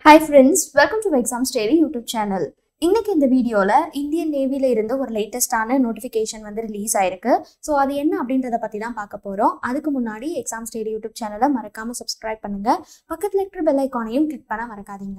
Hi friends welcome to exam ஸ்டேரி YouTube channel இன்னைக்கு இந்த வீடியோவில் இந்தியன் நேவியில் இருந்து ஒரு லேட்டஸ்டான நோட்டிஃபிகேஷன் வந்து ரிலீஸ் ஆயிருக்கு ஸோ அது என்ன அப்படின்றத பற்றி தான் பார்க்க போகிறோம் அதுக்கு முன்னாடி எக்ஸாம் ஸ்டேரி யூடியூப் சேனலை மறக்காமல் சப்ஸ்கிரைப் பண்ணுங்க பக்கத்தில் இருக்கிற பெல் ஐக்கானையும் கிளிக் பண்ண மறக்காதீங்க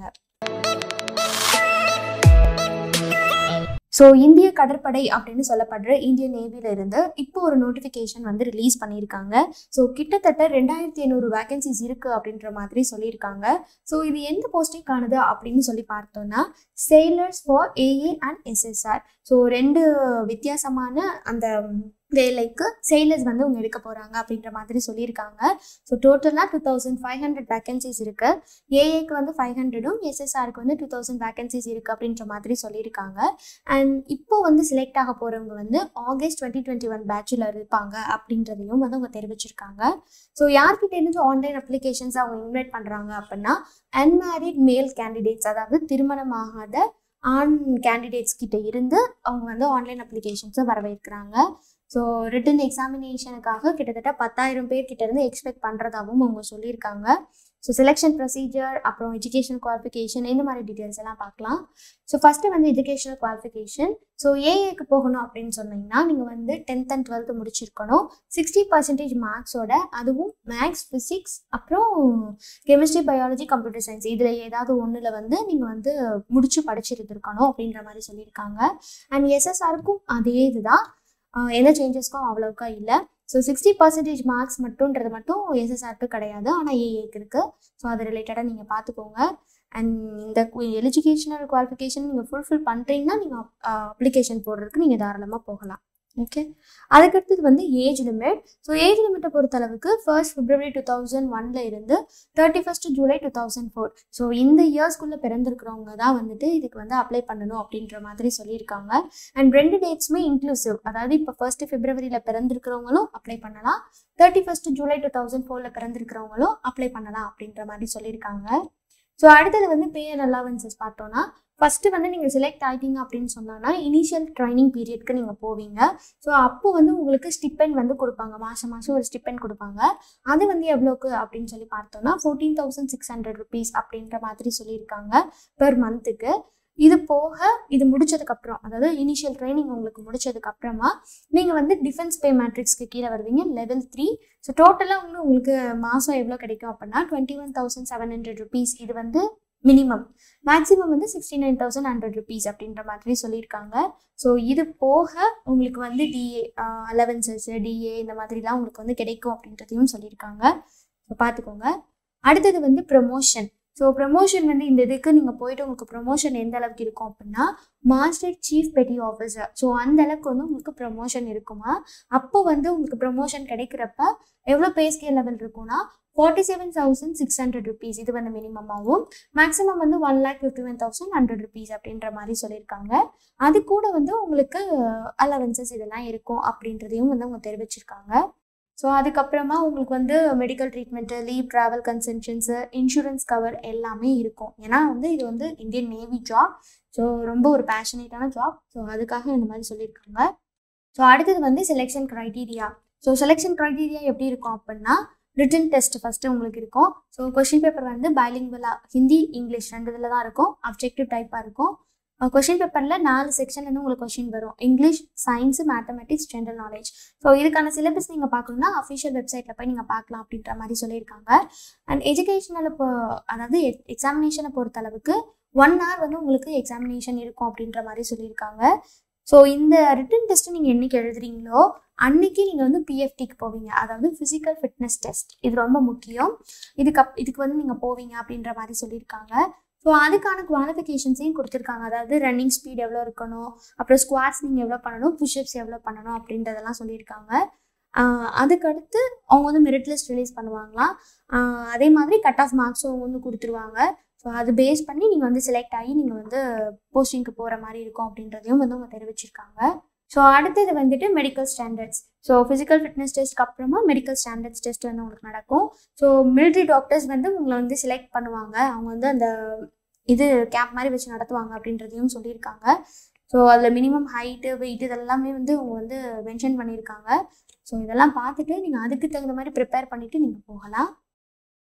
ஸோ இந்திய கடற்படை அப்படின்னு சொல்லப்படுற இந்தியன் நேவியில இருந்து இப்போ ஒரு நோட்டிஃபிகேஷன் வந்து ரிலீஸ் பண்ணியிருக்காங்க ஸோ கிட்டத்தட்ட ரெண்டாயிரத்தி ஐநூறு வேகன்சிஸ் இருக்கு அப்படின்ற மாதிரி சொல்லியிருக்காங்க ஸோ இது எந்த போஸ்டிங் காணுது அப்படின்னு சொல்லி பார்த்தோம்னா sailors for AA and SSR so ரெண்டு வித்தியாசமான அந்த வேலைக்கு சேலர்ஸ் வந்து அவங்க எடுக்க போகிறாங்க அப்படின்ற மாதிரி சொல்லியிருக்காங்க ஸோ டோட்டலாக two thousand five hundred vacancies இருக்குது ஏஏக்கு வந்து ஃபைவ் ஹண்ட்ரடும் எஸ்எஸ்ஆருக்கு வந்து டூ தௌசண்ட் வேகன்சிஸ் இருக்குது அப்படின்ற மாதிரி சொல்லியிருக்காங்க அண்ட் இப்போ வந்து செலக்ட் ஆக போகிறவங்க வந்து ஆகஸ்ட் டுவெண்ட்டி டுவெண்ட்டி ஒன் பேட்சில் இருப்பாங்க அப்படின்றதையும் வந்து அவங்க தெரிவிச்சிருக்காங்க ஸோ யார்கிட்ட இருந்து ஆன்லைன் அப்ளிகேஷன்ஸ் அவங்க இன்வைட் பண்ணுறாங்க அப்படின்னா அன்மேரிட் மேல் கேண்டிடேட்ஸ் அதாவது திருமணமாகாத ஆண் கேண்டிடேட்ஸ் கிட்ட இருந்து அவங்க வந்து ஆன்லைன் அப்ளிகேஷன்ஸை வரவேற்கிறாங்க ஸோ ரிட்டன் எக்ஸாமினேஷனுக்காக கிட்டத்தட்ட பத்தாயிரம் பேர் கிட்ட இருந்து எக்ஸ்பெக்ட் பண்ணுறதாகவும் அவங்க சொல்லியிருக்காங்க ஸோ செலெக்ஷன் ப்ரொசீஜர் அப்புறம் எஜுகேஷனல் குவாலிஃபிகேஷன் இந்த மாதிரி டீட்டெயில்ஸ் எல்லாம் பார்க்கலாம் ஸோ ஃபஸ்ட்டு வந்து எஜுகேஷனல் குவாலிஃபிகேஷன் ஸோ ஏஏக்கு போகணும் அப்படின்னு சொன்னீங்கன்னா நீங்கள் வந்து டென்த் அண்ட் டுவெல்த்து முடிச்சிருக்கணும் சிக்ஸ்டி பர்சன்டேஜ் மார்க்ஸோட அதுவும் மேக்ஸ் ஃபிசிக்ஸ் அப்புறம் கெமிஸ்ட்ரி பயாலஜி கம்ப்யூட்டர் சயின்ஸ் இதில் ஏதாவது ஒன்றில் வந்து நீங்கள் வந்து முடிச்சு படிச்சிருந்துருக்கணும் அப்படின்ற மாதிரி சொல்லியிருக்காங்க அண்ட் எஸ்எஸ்ஆருக்கும் அதே இதுதான் ஆஹ் எந்த சேஞ்சஸ்க்கும் அவ்வளோக்கா இல்லை ஸோ சிக்ஸ்டி பர்சன்டேஜ் மார்க்ஸ் மட்டும்ன்றது மட்டும் எஸ்எஸ்ஆருக்கு கிடையாது ஆனால் ஏஏக்கு இருக்குது ஸோ அது ரிலேட்டடாக நீங்கள் பார்த்துக்கோங்க அண்ட் இந்த எஜுகேஷனல் குவாலிஃபிகேஷன் நீங்கள் ஃபுல்ஃபில் பண்ணுறீங்கன்னா நீங்கள் அப்ளிகேஷன் போடுறதுக்கு நீங்கள் தாராளமாக போகலாம் ஓகே அதுக்கடுத்தது வந்து ஏஜ் லிமிட் ஸோ ஏஜ் லிமிட்டை பொறுத்தளவுக்கு ஃபர்ஸ்ட் பிப்ரவரி டூ தௌசண்ட் ஒன்ல இருந்து thirty first July two thousand four so இந்த இயர்ஸ்குள்ளே பிறந்திருக்கிறவங்க தான் வந்துட்டு இதுக்கு வந்து அப்ளை பண்ணணும் அப்படின்ற மாதிரி சொல்லியிருக்காங்க அண்ட் ரெண்டு டேட்ஸுமே இன்க்ளூசிவ் அதாவது இப்போ ஃபர்ஸ்ட் பிப்ரவரியில் பிறந்திருக்கிறவங்களும் அப்ளை பண்ணலாம் thirty first July two thousand ஃபோரில் பிறந்திருக்கிறவங்களும் அப்ளை பண்ணலாம் அப்படின்ற மாதிரி சொல்லியிருக்காங்க ஸோ அடுத்தது வந்து பே அண்ட் அலவன்சஸ் பார்த்தோன்னா ஃபஸ்ட்டு வந்து நீங்கள் செலக்ட் ஆகிட்டீங்க அப்படின்னு சொன்னோன்னா இனிஷியல் ட்ரைனிங் பீரியட்க்கு நீங்கள் போவீங்க ஸோ அப்போ வந்து உங்களுக்கு ஸ்டிப்பெண்ட் வந்து கொடுப்பாங்க மாதம் மாதம் ஒரு ஸ்டிப்பெண்ட் கொடுப்பாங்க அது வந்து எவ்வளோக்கு அப்படின்னு சொல்லி பார்த்தோன்னா fourteen thousand six hundred rupees அப்படின்ற மாதிரி சொல்லியிருக்காங்க பெர் மந்த்துக்கு இது போக இது முடிச்சதுக்கப்புறம் அதாவது இனிஷியல் ட்ரைனிங் உங்களுக்கு முடிச்சதுக்கப்புறமா நீங்கள் வந்து டிஃபென்ஸ் பே மேட்ரிக்ஸ்க்கு கீழே வருவீங்க லெவல் த்ரீ ஸோ டோட்டலாக வந்து உங்களுக்கு மாதம் எவ்வளோ கிடைக்கும் அப்படின்னா twenty one thousand seven hundred rupees இது வந்து மினிமம் மேக்ஸிமம் வந்து sixty nine thousand hundred rupees அப்படின்ற மாதிரி சொல்லியிருக்காங்க ஸோ இது போக உங்களுக்கு வந்து டிஏ அலவன்சஸ் டிஏ இந்த மாதிரிலாம் உங்களுக்கு வந்து கிடைக்கும் அப்படின்றதையும் சொல்லியிருக்காங்க ஸோ பார்த்துக்கோங்க அடுத்தது வந்து ப்ரொமோஷன் ஸோ ப்ரமோஷன் வந்து இந்த இதுக்கு நீங்கள் போயிட்டு உங்களுக்கு ப்ரொமோஷன் எந்த அளவுக்கு இருக்கும் அப்படின்னா master chief petty officer so அந்த அளவுக்கு வந்து உங்களுக்கு ப்ரொமோஷன் இருக்குமா அப்போ வந்து உங்களுக்கு ப்ரொமோஷன் கிடைக்கிறப்ப எவ்வளோ பே ஸ்கேல் லெவல் இருக்கும்னா forty seven thousand six hundred rupees இது வந்து மினிமமாகவும் மேக்ஸிமம் வந்து one lakh fifty one thousand hundred rupees அப்படின்ற மாதிரி சொல்லியிருக்காங்க அது கூட வந்து உங்களுக்கு அலவன்சஸ் இதெல்லாம் இருக்கும் அப்படின்றதையும் வந்து அவங்க தெரிவிச்சிருக்காங்க ஸோ அதுக்கப்புறமா உங்களுக்கு வந்து medical treatment leave travel concessions insurance cover எல்லாமே இருக்கும் ஏன்னா வந்து இது வந்து இந்தியன் நேவி ஜாப் ஸோ ரொம்ப ஒரு பேஷனேட்டான ஜாப் ஸோ அதுக்காக இந்த மாதிரி சொல்லியிருக்காங்க ஸோ அடுத்தது வந்து selection criteria so selection criteria எப்படி இருக்கும் அப்படின்னா ரிட்டன் டெஸ்ட் ஃபஸ்ட்டு உங்களுக்கு இருக்கும் ஸோ கொஷின் பேப்பர் வந்து பைலிங்குவலாக ஹிந்தி இங்கிலீஷ் ரெண்டு இதில் தான் இருக்கும் அப்ஜெக்டிவ் டைப்பாக இருக்கும் கொஷின் பேப்பரில் நாலு செக்ஷன்லேருந்து உங்களுக்கு கொஷின் வரும் English science mathematics general knowledge so இதுக்கான சிலபஸ் நீங்கள் பார்க்கணுன்னா அஃபிஷியல் வெப்சைட்டில் போய் நீங்கள் பார்க்கலாம் அப்படின்ற மாதிரி சொல்லியிருக்காங்க அண்ட் எஜுகேஷனில் இப்போ அதாவது எக்ஸாமினேஷனை பொறுத்தளவுக்கு ஒன் ஹவர் வந்து உங்களுக்கு எக்ஸாமினேஷன் இருக்கும் அப்படின்ற மாதிரி சொல்லியிருக்காங்க ஸோ இந்த ரிட்டன் டெஸ்ட்டு நீங்கள் என்றைக்கு எழுதுறீங்களோ அன்னைக்கு நீங்கள் வந்து பிஎஃப்டிக்கு போவீங்க அதாவது ஃபிசிக்கல் ஃபிட்னஸ் டெஸ்ட் இது ரொம்ப முக்கியம் இதுக்கு அப் இதுக்கு வந்து நீங்கள் போவீங்க அப்படின்ற மாதிரி சொல்லியிருக்காங்க ஸோ அதுக்கான குவாலிஃபிகேஷன்ஸையும் கொடுத்துருக்காங்க அதாவது ரன்னிங் ஸ்பீட் எவ்வளோ இருக்கணும் அப்புறம் ஸ்குவாட்ஸ் நீங்கள் எவ்வளோ பண்ணணும் புஷ்அப்ஸ் எவ்வளோ பண்ணணும் அப்படின்றதெல்லாம் சொல்லியிருக்காங்க அதுக்கடுத்து அவங்க வந்து மெரிட் லிஸ்ட் ரிலீஸ் பண்ணுவாங்களாம் அதே மாதிரி கட் ஆஃப் மார்க்ஸும் அவங்க வந்து கொடுத்துருவாங்க ஸோ அது பேஸ் பண்ணி நீங்கள் வந்து செலக்ட் ஆகி நீங்கள் வந்து போஸ்டிங்க்கு போகிற மாதிரி இருக்கும் அப்படின்றதையும் வந்து அவங்க தெரிவிச்சிருக்காங்க ஸோ அடுத்தது வந்துட்டு medical standards so physical fitness டெஸ்ட்க்கு அப்புறமா மெடிக்கல் ஸ்டாண்டர்ட்ஸ் டெஸ்ட் வந்து உங்களுக்கு நடக்கும் ஸோ மிலிட்ரி டாக்டர்ஸ் வந்து உங்களை வந்து செலக்ட் பண்ணுவாங்க அவங்க வந்து அந்த இது கேம்ப் மாதிரி வச்சு நடத்துவாங்க அப்படின்றதையும் சொல்லியிருக்காங்க ஸோ அதில் மினிமம் ஹைட்டு வெயிட் இதெல்லாமே வந்து அவங்க வந்து மென்ஷன் பண்ணியிருக்காங்க ஸோ இதெல்லாம் பார்த்துட்டு நீங்கள் அதுக்கு தகுந்த மாதிரி ப்ரிப்பேர் பண்ணிவிட்டு நீங்கள் போகலாம்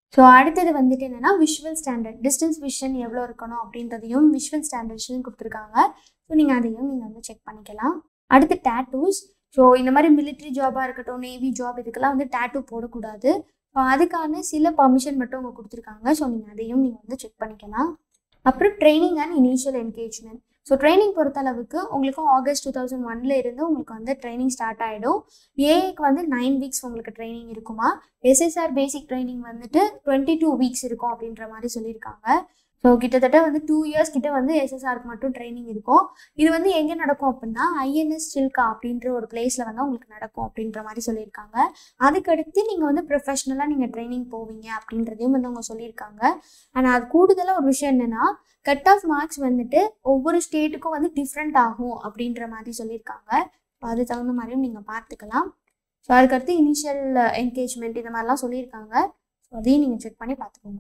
ஸோ அடுத்தது வந்துட்டு என்னென்னா விஷுவல் ஸ்டாண்டர்ட் டிஸ்டன்ஸ் விஷன் எவ்வளோ இருக்கணும் அப்படின்றதையும் விஷுவல் ஸ்டாண்டர்ட்ஸையும் கொடுத்துருக்காங்க ஸோ நீங்கள் அதையும் நீங்கள் வந்து செக் பண்ணிக்கலாம் அடுத்து டேட்டூஸ் ஸோ இந்த மாதிரி மிலிட்ரி ஜாபாக இருக்கட்டும் நேவி ஜாப் இதுக்கெல்லாம் வந்து டேட்டூ போடக்கூடாது ஸோ அதுக்கான சில பர்மிஷன் மட்டும் அவங்க கொடுத்துருக்காங்க ஸோ நீங்கள் அதையும் நீங்கள் வந்து செக் பண்ணிக்கலாம் அப்புறம் training and initial engagement so training பொறுத்தளவுக்கு உங்களுக்கு ஆகஸ்ட் டூ தௌசண்ட் ஒன்ல இருந்து உங்களுக்கு வந்து ட்ரைனிங் ஸ்டார்ட் ஆகிடும் ஏஏக்கு வந்து நைன் வீக்ஸ் உங்களுக்கு ட்ரைனிங் இருக்குமா எஸ்எஸ்ஆர் பேசிக் ட்ரைனிங் வந்துட்டு டுவெண்ட்டி டூ வீக்ஸ் இருக்கும் அப்படின்ற மாதிரி சொல்லியிருக்காங்க ஸோ கிட்டத்தட்ட வந்து டூ இயர்ஸ் கிட்ட வந்து எஸ்எஸ்ஆருக்கு மட்டும் ட்ரைனிங் இருக்கும் இது வந்து எங்கே நடக்கும் அப்படின்னா ஐஎன்எஸ் சில்கா அப்படின்ற ஒரு பிளேஸில் வந்து உங்களுக்கு நடக்கும் அப்படின்ற மாதிரி சொல்லியிருக்காங்க அதுக்கடுத்து நீங்கள் வந்து ப்ரொஃபஷ்னலாக நீங்கள் ட்ரைனிங் போவீங்க அப்படின்றதையும் வந்து அவங்க சொல்லியிருக்காங்க ஆனால் அது கூடுதலாக ஒரு விஷயம் என்னென்னா கட் ஆஃப் மார்க்ஸ் வந்துட்டு ஒவ்வொரு ஸ்டேட்டுக்கும் வந்து டிஃப்ரெண்ட் ஆகும் அப்படின்ற மாதிரி சொல்லியிருக்காங்க அது தகுந்த மாதிரியும் நீங்கள் பார்த்துக்கலாம் ஸோ அதுக்கடுத்து இனிஷியல் என்கேஜ்மெண்ட் இந்த மாதிரிலாம் சொல்லியிருக்காங்க ஸோ அதையும் நீங்கள் செக் பண்ணி பார்த்துக்கோங்க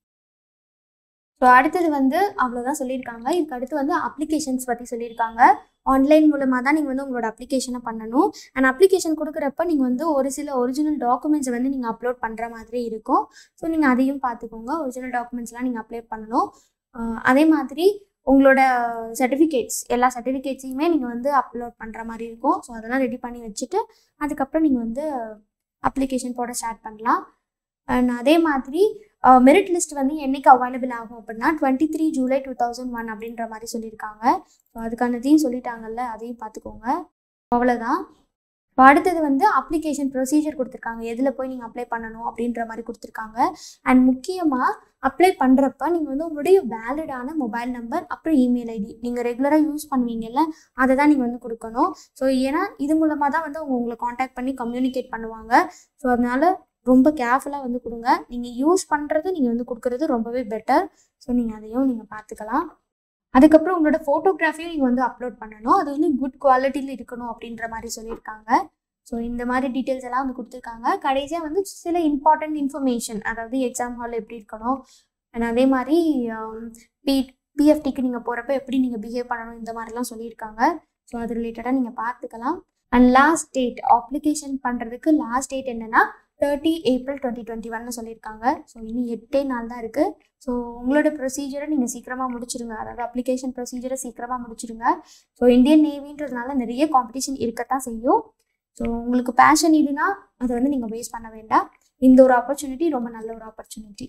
ஸோ அடுத்தது வந்து அவ்வளோதான் சொல்லியிருக்காங்க இதுக்கு அடுத்து வந்து அப்ளிகேஷன்ஸ் பற்றி சொல்லியிருக்காங்க ஆன்லைன் மூலமாக தான் நீங்கள் வந்து உங்களோட அப்ளிகேஷனை பண்ணணும் அண்ட் அப்ளிகேஷன் கொடுக்குறப்ப நீங்கள் வந்து ஒரு சில ஒரிஜினல் டாக்குமெண்ட்ஸ் வந்து நீங்கள் அப்லோட் பண்ணுற மாதிரி இருக்கும் ஸோ நீங்கள் அதையும் பார்த்துக்கோங்க ஒரிஜினல் டாக்குமெண்ட்ஸ்லாம் நீங்கள் அப்ளை பண்ணணும் அதே மாதிரி உங்களோட சர்டிஃபிகேட்ஸ் எல்லா சர்டிஃபிகேட்ஸையுமே நீங்கள் வந்து அப்லோட் பண்ணுற மாதிரி இருக்கும் ஸோ அதெல்லாம் ரெடி பண்ணி வச்சுட்டு அதுக்கப்புறம் நீங்கள் வந்து அப்ளிகேஷன் போட ஸ்டார்ட் பண்ணலாம் அண்ட் அதே மாதிரி மெரிட் லிஸ்ட் வந்து என்னைக்கு அவைலபிள் ஆகும் அப்படின்னா twenty three July two thousand one அப்படின்ற மாதிரி சொல்லியிருக்காங்க ஸோ அதுக்கானதையும் சொல்லிட்டாங்கல்ல அதையும் பார்த்துக்கோங்க அவ்வளோதான் இப்போ அடுத்தது வந்து அப்ளிகேஷன் ப்ரொசீஜர் கொடுத்துருக்காங்க எதில் போய் நீங்கள் அப்ளை பண்ணணும் அப்படின்ற மாதிரி கொடுத்துருக்காங்க அண்ட் முக்கியமாக அப்ளை பண்ணுறப்ப நீங்கள் வந்து உங்களுடைய வேலிடான மொபைல் நம்பர் அப்புறம் இமெயில் ஐடி நீங்கள் ரெகுலராக யூஸ் பண்ணுவீங்கல்ல அதை தான் நீங்கள் வந்து கொடுக்கணும் ஸோ ஏன்னா இது மூலமாக தான் வந்து அவங்க உங்களை காண்டாக்ட் பண்ணி கம்யூனிகேட் பண்ணுவாங்க ஸோ அதனால் ரொம்ப கேர்ஃபுல்லாக வந்து கொடுங்க நீங்கள் யூஸ் பண்ணுறது நீங்கள் வந்து கொடுக்குறது ரொம்பவே பெட்டர் ஸோ நீங்கள் அதையும் நீங்கள் பார்த்துக்கலாம் அதுக்கப்புறம் உங்களோட ஃபோட்டோகிராஃபியும் நீங்கள் வந்து அப்லோட் பண்ணணும் அது வந்து குட் குவாலிட்டியில் இருக்கணும் அப்படின்ற மாதிரி சொல்லியிருக்காங்க ஸோ இந்த மாதிரி டீட்டெயில்ஸ் எல்லாம் வந்து கொடுத்துருக்காங்க கடைசியாக வந்து சில இம்பார்ட்டன்ட் இன்ஃபர்மேஷன் அதாவது எக்ஸாம் ஹால் எப்படி இருக்கணும் அண்ட் அதே மாதிரி பி பிஎஃப்டிக்கு நீங்கள் போகிறப்ப எப்படி நீங்கள் பிஹேவ் பண்ணணும் இந்த மாதிரிலாம் சொல்லியிருக்காங்க ஸோ அது ரிலேட்டடாக நீங்கள் பார்த்துக்கலாம் அண்ட் லாஸ்ட் டேட் அப்ளிகேஷன் பண்ணுறதுக்கு லாஸ்ட் டேட் என்னென்னா தேர்ட்டி ஏப்ரல் டுவெண்ட்டி டுவெண்ட்டி ஒன்னு சொல்லியிருக்காங்க ஸோ இன்னும் எட்டே நாள் தான் இருக்குது ஸோ உங்களோட ப்ரொசீஜரை நீங்கள் சீக்கிரமாக முடிச்சிருங்க அதாவது அப்ளிகேஷன் ப்ரொசீஜரை சீக்கிரமாக முடிச்சிருங்க ஸோ இந்தியன் நேவின்றதுனால நிறைய காம்படிஷன் இருக்கத்தான் செய்யும் ஸோ உங்களுக்கு பேஷன் இதுனா அதை வந்து நீங்கள் வேஸ்ட் பண்ண வேண்டாம் இந்த ஒரு ஆப்பர்ச்சுனிட்டி ரொம்ப நல்ல ஒரு ஆப்பர்ச்சுனிட்டி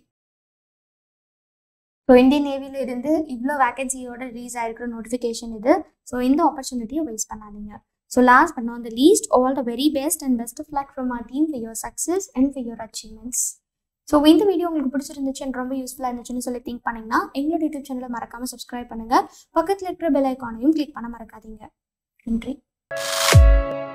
ஸோ இந்தியன் நேவியில் இருந்து இவ்வளோ வேகன்சியோட ரிலீஸ் ஆகிருக்கிற நோட்டிஃபிகேஷன் இது ஸோ இந்த ஆப்பர்ச்சுனிட்டியை வேஸ்ட் பண்ணாதீங்க So last but not the least, all the very best and best of luck from our team for your success and for your achievements. So இந்த வீடியோ உங்களுக்கு பிடிச்சிருந்துச்சு and ரொம்ப யூஸ்ஃபுல்லாக இருந்துச்சுன்னு சொல்லி திங்க் பண்ணிங்கன்னா எங்களோட யூடியூப் சேனலை மறக்காமல் சப்ஸ்கிரைப் பண்ணுங்கள் பக்கத்தில் இருக்கிற பெல் ஐக்கானையும் கிளிக் பண்ண மறக்காதீங்க நன்றி